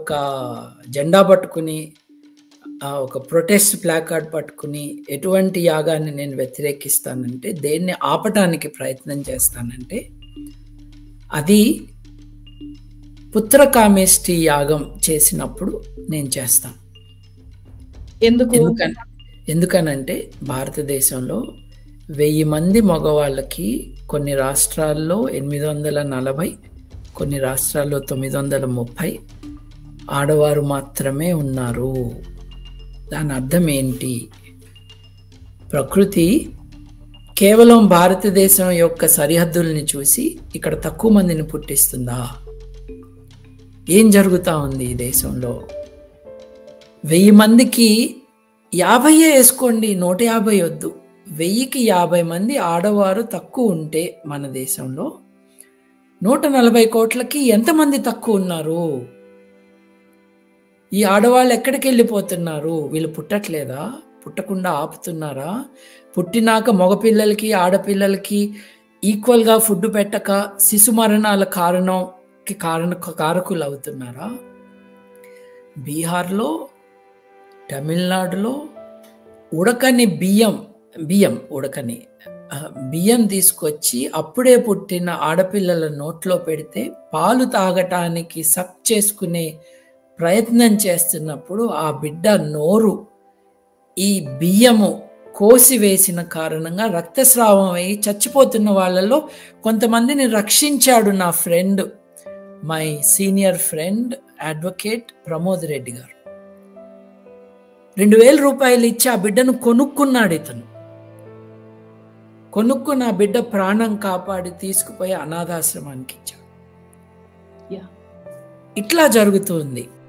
ఒక జెండా పట్టుకుని ఆ ఒక ప్రొటెస్ట్ ప్లాకార్డ్ పట్టుకుని ఎటువంటి యాగాన్ని నేను వ్యతిరేకిస్తానంటే దేన్ని ఆపటానికి ప్రయత్నం చేస్తానంటే అది పుత్రకామేష్టి యాగం చేసినప్పుడు నేను చేస్తాను ఎందుకు ఎందుకని ఎందుకనంటే భారతదేశంలో వెయ్యి మంది మగవాళ్ళకి కొన్ని రాష్ట్రాల్లో ఎనిమిది వందల నలభై కొన్ని రాష్ట్రాల్లో తొమ్మిది వందల ముప్పై ఆడవారు మాత్రమే ఉన్నారు దాని అర్థం ఏంటి ప్రకృతి కేవలం భారతదేశం యొక్క సరిహద్దుల్ని చూసి ఇక్కడ తక్కువ మందిని పుట్టిస్తుందా ఏం జరుగుతూ ఉంది ఈ దేశంలో వెయ్యి మందికి యాభైయే వేసుకోండి నూట యాభై వద్దు వెయ్యికి యాభై మంది ఆడవారు తక్కువ ఉంటే మన దేశంలో నూట నలభై కోట్లకి ఎంతమంది తక్కువ ఉన్నారు ఈ ఆడవాళ్ళు ఎక్కడికి వెళ్ళిపోతున్నారు వీళ్ళు పుట్టట్లేదా పుట్టకుండా ఆపుతున్నారా పుట్టినాక మగపిల్లలకి ఆడపిల్లలకి ఈక్వల్గా ఫుడ్ పెట్టక శిశు మరణాల కారణంకి కారణ కారకులు అవుతున్నారా బీహార్లో తమిళనాడులో ఉడకని బియ్యం బియ్యం ఉడకని ఆ, బియ్యం తీసుకొచ్చి అప్పుడే పుట్టిన ఆడపిల్లల నోట్లో పెడితే పాలు తాగటానికి సక్ చేసుకునే ప్రయత్నం చేస్తున్నప్పుడు ఆ బిడ్డ నోరు ఈ బియ్యము కోసి వేసిన కారణంగా రక్తస్రావం అయి చచ్చిపోతున్న వాళ్ళలో కొంతమందిని రక్షించాడు నా friend my senior friend advocate Pramod Reddy గారు రెండు వేల రూపాయలు ఇచ్చి ఆ బిడ్డను కొనుక్కున్నాడు ఇతను కొనుక్కున్న ఆ బిడ్డ ప్రాణం కాపాడి తీసుకుపోయి అనాథాశ్రమానికి ఇచ్చాడు Yeah. ఇట్లా జరుగుతుంది